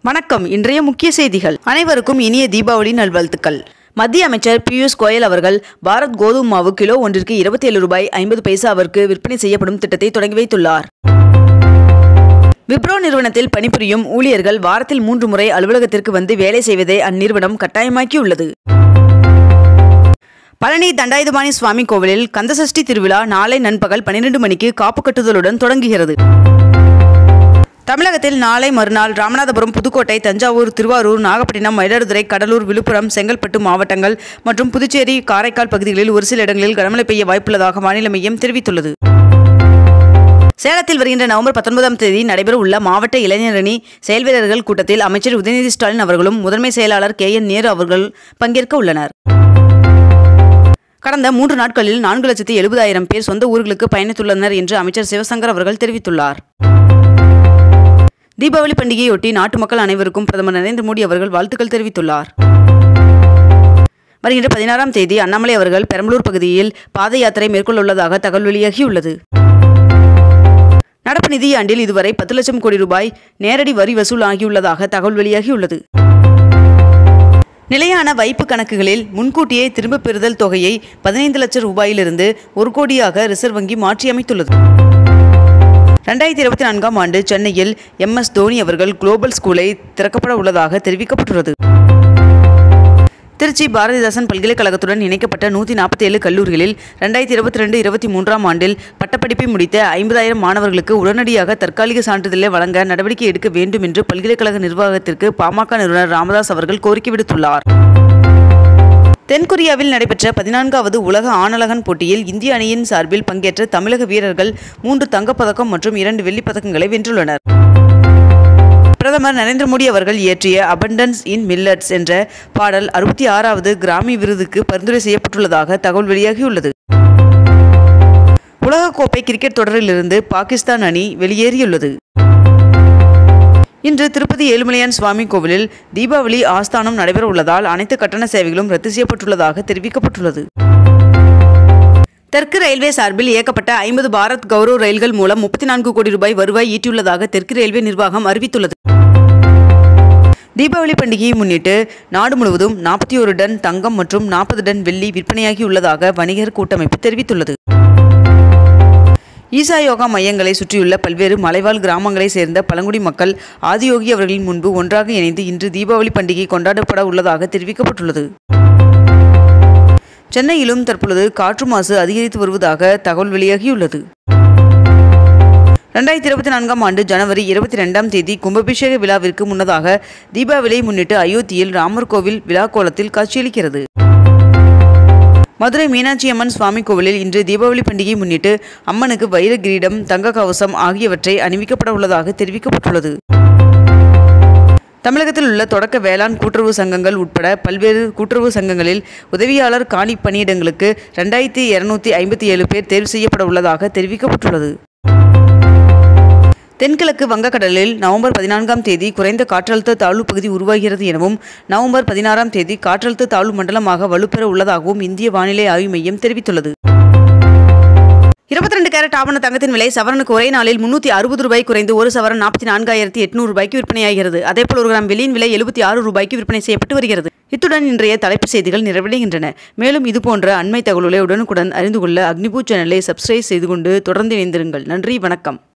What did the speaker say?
வணக்கம் இன்றைய முக்கிய செய்திகள் அனைவருக்கும் இனிய தீபாவளி நல்வாழ்த்துக்கள் மத்திய அமைச்சர் பியூஷ் கோயல் அவர்கள் பாரத் கோதுமை மாவு கிலோ ஒன்றிற்கு இருபத்தி ஏழு ரூபாய் ஐம்பது பைசாவிற்கு விற்பனை செய்யப்படும் திட்டத்தை தொடங்கி வைத்துள்ளார் விப்ரோ நிறுவனத்தில் பணிபுரியும் ஊழியர்கள் வாரத்தில் மூன்று முறை அலுவலகத்திற்கு வந்து வேலை செய்வதை அந்நிறுவனம் கட்டாயமாக்கியுள்ளது பழனி தண்டாயுதபாணி சுவாமி கோவிலில் கந்தசஷ்டி திருவிழா நாளை நண்பகல் பன்னிரண்டு மணிக்கு காப்பு கட்டுதலுடன் தொடங்குகிறது தமிழகத்தில் நாளை மறுநாள் ராமநாதபுரம் புதுக்கோட்டை தஞ்சாவூர் திருவாரூர் நாகப்பட்டினம் மயிலாடுதுறை கடலூர் விழுப்புரம் செங்கல்பட்டு மாவட்டங்கள் மற்றும் புதுச்சேரி காரைக்கால் பகுதிகளில் ஒரு சில இடங்களில் கனமழை பெய்ய வாய்ப்புள்ளதாக வானிலை மையம் தெரிவித்துள்ளது சேலத்தில் வருகின்ற நவம்பர் பத்தொன்பதாம் தேதி நடைபெற உள்ள மாவட்ட இளைஞரணி செயல்வீரர்கள் கூட்டத்தில் அமைச்சர் உதயநிதி ஸ்டாலின் அவர்களும் முதன்மை செயலாளர் கே என் நேரு அவர்கள் பங்கேற்க உள்ளனர் கடந்த மூன்று நாட்களில் நான்கு லட்சத்தி எழுபதாயிரம் பேர் சொந்த ஊர்களுக்கு பயணித்துள்ளனர் என்று அமைச்சர் சிவசங்கர் அவர்கள் தெரிவித்துள்ளார் தீபாவளி பண்டிகையொட்டி நாட்டு மக்கள் அனைவருக்கும் பிரதமர் நரேந்திர மோடி அவர்கள் வாழ்த்துக்கள் தெரிவித்துள்ளார் வருகின்ற பதினாறாம் தேதி அண்ணாமலை அவர்கள் பெரம்பலூர் பகுதியில் பாத யாத்திரை மேற்கொள்ளவுள்ளதாக தகவல் வெளியாகியுள்ளது நடப்பு நிதியாண்டில் இதுவரை பத்து லட்சம் கோடி ரூபாய் நேரடி வரி வசூல் ஆகியுள்ளதாக தகவல் வெளியாகியுள்ளது நிலையான வைப்பு கணக்குகளில் முன்கூட்டியே திரும்பப் பெறுதல் தொகையை பதினைந்து லட்சம் ரூபாயிலிருந்து ஒரு கோடியாக ரிசர்வ் வங்கி மாற்றியமைத்துள்ளது ரெண்டாயிரத்தி இருபத்தி நான்காம் ஆண்டு சென்னையில் எம் எஸ் தோனி அவர்கள் குளோபல் ஸ்கூலை திறக்கப்பட உள்ளதாக தெரிவிக்கப்பட்டுள்ளது திருச்சி பாரதிதாசன் பல்கலைக்கழகத்துடன் இணைக்கப்பட்ட நூற்றி நாற்பத்தி ஏழு கல்லூரிகளில் ரெண்டாயிரத்தி இருபத்தி ரெண்டு இருபத்தி மூன்றாம் ஆண்டில் பட்டப்படிப்பை முடித்த ஐம்பதாயிரம் மாணவர்களுக்கு உடனடியாக தற்காலிக சான்றிதழை வழங்க நடவடிக்கை எடுக்க வேண்டும் என்று பல்கலைக்கழக நிர்வாகத்திற்கு பாமக நிறுவனர் ராமதாஸ் அவர்கள் கோரிக்கை விடுத்துள்ளார் தென்கொரியாவில் நடைபெற்ற பதினான்காவது உலக ஆணழகன் போட்டியில் இந்திய அணியின் சார்பில் பங்கேற்ற தமிழக வீரர்கள் மூன்று தங்கப்பதக்கம் மற்றும் இரண்டு வெள்ளிப் பதக்கங்களை வென்றுள்ளனர் பிரதமர் நரேந்திர மோடி அவர்கள் இயற்றிய அபண்டன்ஸ் இன் மில்லட்ஸ் என்ற பாடல் அறுபத்தி ஆறாவது கிராமி விருதுக்கு பரிந்துரை செய்யப்பட்டுள்ளதாக தகவல் வெளியாகியுள்ளது உலகக்கோப்பை கிரிக்கெட் தொடரிலிருந்து பாகிஸ்தான் அணி வெளியேறியுள்ளது இன்று திருப்பதி ஏழுமலையான் சுவாமி கோவிலில் தீபாவளி ஆஸ்தானம் நடைபெற உள்ளதால் அனைத்து கட்டண சேவைகளும் ரத்து செய்யப்பட்டுள்ளதாக தெரிவிக்கப்பட்டுள்ளது தெற்கு ரயில்வே சார்பில் இயக்கப்பட்ட ஐம்பது பாரத் கௌரவ் ரயில்கள் மூலம் முப்பத்தி நான்கு கோடி ரூபாய் வருவாய் ஈட்டியுள்ளதாக தெற்கு ரயில்வே நிர்வாகம் அறிவித்துள்ளது தீபாவளி பண்டிகையை முன்னிட்டு நாடு முழுவதும் நாற்பத்தி ஒரு டன் தங்கம் மற்றும் நாற்பது டன் வெள்ளி விற்பனையாகியுள்ளதாக வணிகர் கூட்டமைப்பு தெரிவித்துள்ளது ஈசா யோகா மையங்களை சுற்றியுள்ள பல்வேறு மலைவாழ் கிராமங்களைச் சேர்ந்த பழங்குடி மக்கள் ஆதியோகி அவர்களின் முன்பு ஒன்றாக இணைந்து இன்று தீபாவளி பண்டிகை கொண்டாடப்பட உள்ளதாக தெரிவிக்கப்பட்டுள்ளது சென்னையிலும் தற்பொழுது காற்று மாசு அதிகரித்து வருவதாக தகவல் வெளியாகியுள்ளது ரெண்டாயிரத்தி இருபத்தி நான்காம் ஆண்டு ஜனவரி இருபத்தி ரெண்டாம் தேதி கும்பாபிஷேக விழாவிற்கு முன்னதாக தீபாவளியை முன்னிட்டு அயோத்தியில் ராமர் கோவில் விழா கோலத்தில் காட்சியளிக்கிறது மதுரை மீனாட்சி அம்மன் சுவாமி கோவிலில் இன்று தீபாவளி பண்டிகையை முன்னிட்டு அம்மனுக்கு வைர கிரீடம் தங்க கவசம் ஆகியவற்றை அணிவிக்கப்பட உள்ளதாக தெரிவிக்கப்பட்டுள்ளது தமிழகத்தில் உள்ள தொடக்க வேளாண் கூட்டுறவு சங்கங்கள் உட்பட பல்வேறு கூட்டுறவு சங்கங்களில் உதவியாளர் காணி பணியிடங்களுக்கு ரெண்டாயிரத்தி இருநூத்தி ஐம்பத்தி ஏழு பேர் தேர்வு செய்யப்பட உள்ளதாக தெரிவிக்கப்பட்டுள்ளது தென்கிழக்கு வங்கக்கடலில் நவம்பர் பதினான்காம் தேதி குறைந்த காற்றழுத்த தாழ்வு பகுதி உருவாகிறது எனவும் நவம்பர் பதினாறாம் தேதி காற்றழுத்த தாழ்வு மண்டலமாக வலுப்பெற உள்ளதாகவும் இந்திய வானிலை ஆய்வு மையம் தெரிவித்துள்ளது இருபத்தி ரெண்டு கேரட் ஆவண தங்கத்தின் விலை சவரனுக்கு ஒரே நாளில் முன்னூற்றி அறுபது ரூபாய் குறைந்து ஒரு சவரன் நாற்பத்தி நான்காயிரத்தி எட்நூறு ரூபாய்க்கு விற்பனையாகிறது அதேபோல் ஒரு கிராம் வெள்ளியின் விலை எழுபத்தி ஆறு ரூபாய்க்கு விற்பனை செய்யப்பட்டு வருகிறது இத்துடன் இன்றைய தலைப்புச் செய்திகள் நிறைவடைகின்றன மேலும் இதுபோன்ற அண்மை தகவல்களை உடனுக்குடன் அறிந்து கொள்ள அக்னிபூ சேனலை சப்ஸ்கிரைப் செய்து கொண்டு தொடர்ந்து இணைந்திருங்கள் நன்றி வணக்கம்